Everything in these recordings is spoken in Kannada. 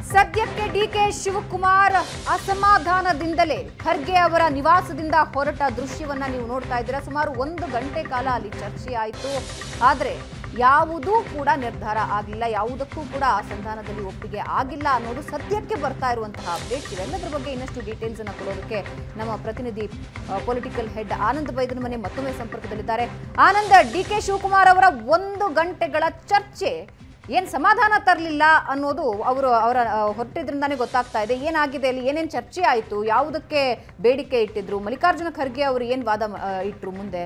ಸದ್ಯಕ್ಕೆ ಡಿಕೆ ಶಿವಕುಮಾರ್ ಅಸಮಾಧಾನದಿಂದಲೇ ಖರ್ಗೆ ಅವರ ನಿವಾಸದಿಂದ ಹೊರಟ ದೃಶ್ಯವನ್ನ ನೀವು ನೋಡ್ತಾ ಇದ್ದೀರಾ ಸುಮಾರು ಒಂದು ಗಂಟೆ ಕಾಲ ಅಲ್ಲಿ ಚರ್ಚೆ ಆಯಿತು ಆದರೆ ಯಾವುದೂ ಕೂಡ ನಿರ್ಧಾರ ಆಗಲಿಲ್ಲ ಯಾವುದಕ್ಕೂ ಕೂಡ ಆ ಸಂಧಾನದಲ್ಲಿ ಒಪ್ಪಿಗೆ ಆಗಿಲ್ಲ ಅನ್ನೋದು ಸದ್ಯಕ್ಕೆ ಬರ್ತಾ ಇರುವಂತಹ ಅಪ್ಡೇಟ್ ಇವೆಲ್ಲದರ ಬಗ್ಗೆ ಇನ್ನಷ್ಟು ಡೀಟೇಲ್ಸ್ ಅನ್ನು ಕೊಡೋದಕ್ಕೆ ನಮ್ಮ ಪ್ರತಿನಿಧಿ ಪೊಲಿಟಿಕಲ್ ಹೆಡ್ ಆನಂದ್ ಬೈದನ ಮನೆ ಮತ್ತೊಮ್ಮೆ ಸಂಪರ್ಕದಲ್ಲಿದ್ದಾರೆ ಆನಂದ್ ಡಿ ಕೆ ಶಿವಕುಮಾರ್ ಅವರ ಒಂದು ಗಂಟೆಗಳ ಚರ್ಚೆ ಏನ್ ಸಮಾಧಾನ ತರಲಿಲ್ಲ ಅನ್ನೋದು ಅವರು ಅವರ ಆ, ಹೊರಟಿದ್ರಿಂದಾನೇ ಗೊತ್ತಾಗ್ತಾ ಇದೆ ಏನಾಗಿದೆ ಅಲ್ಲಿ ಏನೇನ್ ಚರ್ಚೆ ಆಯಿತು ಯಾವುದಕ್ಕೆ ಬೇಡಿಕೆ ಇಟ್ಟಿದ್ರು ಮಲ್ಲಿಕಾರ್ಜುನ ಖರ್ಗೆ ಅವರು ಏನ್ ವಾದ ಆ, ಇಟ್ರು ಮುಂದೆ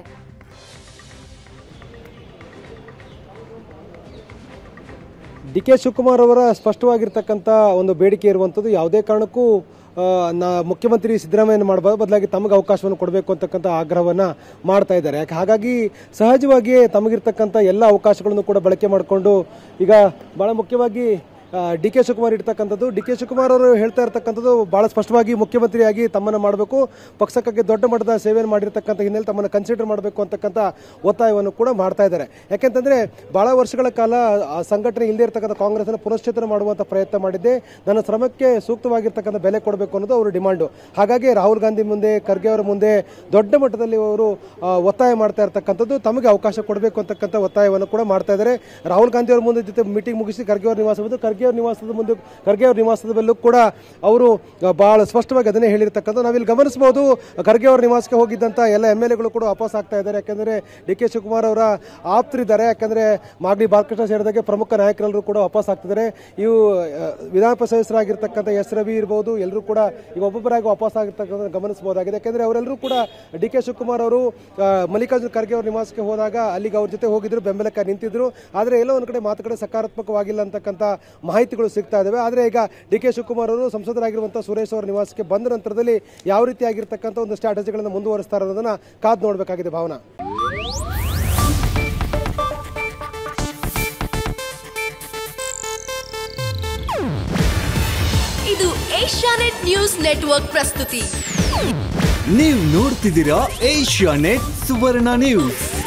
ಡಿ ಕೆ ಶಿವಕುಮಾರ್ ಅವರ ಸ್ಪಷ್ಟವಾಗಿರ್ತಕ್ಕಂಥ ಒಂದು ಬೇಡಿಕೆ ಇರುವಂಥದ್ದು ಯಾವುದೇ ಕಾರಣಕ್ಕೂ ಆ, ನಾ ಮುಖ್ಯಮಂತ್ರಿ ಸಿದ್ದರಾಮಯ್ಯನ ಮಾಡಬಾರ್ದು ಬದಲಾಗಿ ತಮಗೆ ಅವಕಾಶವನ್ನು ಕೊಡಬೇಕು ಅಂತಕ್ಕಂಥ ಆಗ್ರಹವನ್ನು ಮಾಡ್ತಾ ಇದ್ದಾರೆ ಯಾಕೆ ಹಾಗಾಗಿ ಸಹಜವಾಗಿಯೇ ತಮಗಿರ್ತಕ್ಕಂಥ ಎಲ್ಲ ಅವಕಾಶಗಳನ್ನು ಕೂಡ ಬಳಕೆ ಮಾಡಿಕೊಂಡು ಈಗ ಭಾಳ ಮುಖ್ಯವಾಗಿ ಡಿ ಕೆ ಶಿವಕುಮಾರ್ ಇರ್ತಕ್ಕಂಥದ್ದು ಡಿ ಕೆ ಶಿವಕುಮಾರ್ ಅವರು ಹೇಳ್ತಾ ಇರ್ತಕ್ಕಂಥದ್ದು ಭಾಳ ಸ್ಪಷ್ಟವಾಗಿ ಮುಖ್ಯಮಂತ್ರಿಯಾಗಿ ತಮ್ಮನ್ನು ಮಾಡಬೇಕು ಪಕ್ಷಕ್ಕೆ ದೊಡ್ಡ ಮಟ್ಟದ ಸೇವೆಯನ್ನು ಮಾಡಿರ್ತಕ್ಕಂಥ ಹಿನ್ನೆಲೆ ತಮ್ಮನ್ನು ಕನ್ಸಿಡರ್ ಮಾಡಬೇಕು ಅಂತಕ್ಕಂಥ ಒತ್ತಾಯವನ್ನು ಕೂಡ ಮಾಡ್ತಾ ಇದ್ದಾರೆ ಯಾಕೆಂತಂದ್ರೆ ಭಾಳ ವರ್ಷಗಳ ಕಾಲ ಆ ಸಂಘಟನೆ ಇಲ್ಲದೆ ಇರ್ತಕ್ಕಂಥ ಕಾಂಗ್ರೆಸ್ನ ಪುನಶ್ಚೇತನ ಮಾಡುವಂಥ ಪ್ರಯತ್ನ ಮಾಡಿದ್ದೆ ನನ್ನ ಶ್ರಮಕ್ಕೆ ಸೂಕ್ತವಾಗಿರ್ತಕ್ಕಂಥ ಬೆಲೆ ಕೊಡಬೇಕು ಅನ್ನೋದು ಅವರು ಡಿಮಾಂಡು ಹಾಗಾಗಿ ರಾಹುಲ್ ಗಾಂಧಿ ಮುಂದೆ ಖರ್ಗೆ ಅವರ ಮುಂದೆ ದೊಡ್ಡ ಮಟ್ಟದಲ್ಲಿ ಅವರು ಆ, ಒತ್ತಾಯ ಮಾಡ್ತಾ ಇರ್ತಕ್ಕಂಥದ್ದು ತಮಗೆ ಅವಕಾಶ ಕೊಡಬೇಕು ಅಂತಕ್ಕಂಥ ಒತ್ತಾಯವನ್ನು ಕೂಡ ಮಾಡ್ತಾ ಇದ್ದಾರೆ ರಾಹುಲ್ ಗಾಂಧಿ ಅವರ ಮುಂದೆ ಜೊತೆ ಮೀಟಿಂಗ್ ಮುಗಿಸಿ ಖರ್ಗೆ ಅವರ ನಿವಾಸ ಬಂದು ಖರ್ಗೆ ಅವ್ರ ನಿವಾಸದ ಮುಂದೆ ಖರ್ಗೆ ಅವ್ರ ನಿವಾಸದ ಬಲ್ಲೂ ಕೂಡ ಅವರು ಬಹಳ ಸ್ಪಷ್ಟವಾಗಿ ಅದನ್ನೇ ಹೇಳಿರ್ತಕ್ಕಂಥ ನಾವಿಲ್ಲಿ ಗಮನಿಸಬಹುದು ಖರ್ಗೆ ಅವರ ನಿವಾಸಕ್ಕೆ ಹೋಗಿದ್ದಂಥ ಎಲ್ಲ ಎಮ್ ಎಲ್ ಎಗಳು ಕೂಡ ವಾಪಸ್ ಆಗ್ತಾ ಇದ್ದಾರೆ ಯಾಕಂದ್ರೆ ಡಿ ಕೆ ಶಿವಕುಮಾರ್ ಅವರ ಆಪ್ತರಿದ್ದಾರೆ ಯಾಕಂದ್ರೆ ಮಾಗಡಿ ಬಾಲಕೃಷ್ಣ ಸೇರಿದಾಗೆ ಪ್ರಮುಖ ನಾಯಕರೆಲ್ಲರೂ ಕೂಡ ವಾಪಸ್ ಆಗ್ತಿದ್ದಾರೆ ಇವು ಆ, ವಿಧಾನ ಪರಿಷತ್ ಸದಸ್ಯರಾಗಿರ್ತಕ್ಕಂಥ ಎಸ್ ರವಿ ಇರ್ಬೋದು ಎಲ್ಲರೂ ಕೂಡ ಈಗ ಒಬ್ಬೊಬ್ಬರಾಗಿ ವಾಪಸ್ ಆಗಿರ್ತಕ್ಕಂಥ ಗಮನಿಸಬಹುದಾಗಿದೆ ಯಾಕಂದ್ರೆ ಅವರೆಲ್ಲರೂ ಕೂಡ ಡಿ ಕೆ ಶಿವಕುಮಾರ್ ಅವರು ಆ, ಮಲ್ಲಿಕಾರ್ಜುನ ಖರ್ಗೆ ಅವ್ರ ನಿವಾಸಕ್ಕೆ ಹೋದಾಗ ಅಲ್ಲಿಗೆ ಅವ್ರ ಜೊತೆ ಹೋಗಿದ್ರು ಬೆಂಬಲಕ್ಕೆ ನಿಂತಿದ್ರು ಆದರೆ ಎಲ್ಲೋ ಒಂದು ಕಡೆ ಮಾತುಕತೆ ಸಕಾರಾತ್ಮಕವಾಗಿಲ್ಲ ಅಂತಕ್ಕಂಥ ಮಾಹಿತಿಗಳು ಸಿಗ್ತಾ ಇದಾವೆ ಆದರೆ ಈಗ ಡಿ ಕೆ ಶಿವಕುಮಾರ್ ಅವರು ಸಂಸದರಾಗಿರುವಂಥ ಸುರೇಶ್ ಅವರ ನಿವಾಸಕ್ಕೆ ಬಂದ ನಂತರದಲ್ಲಿ ಯಾವ ರೀತಿಯಾಗಿರ್ತಕ್ಕಂಥ ಒಂದು ಸ್ಟ್ರಾಟಜಿಗಳನ್ನು ಮುಂದುವರಿಸ್ತಾರೆ ಅನ್ನೋದನ್ನ ಕಾದು ನೋಡಬೇಕಾಗಿದೆ ಭಾವನಾ ಇದು ಏಷ್ಯಾನೆಟ್ ನ್ಯೂಸ್ ನೆಟ್ವರ್ಕ್ ಪ್ರಸ್ತುತಿ ನೀವು ನೋಡ್ತಿದ್ದೀರಾ ಏಷ್ಯಾ ನೆಟ್ ಸುವರ್ಣ ನ್ಯೂಸ್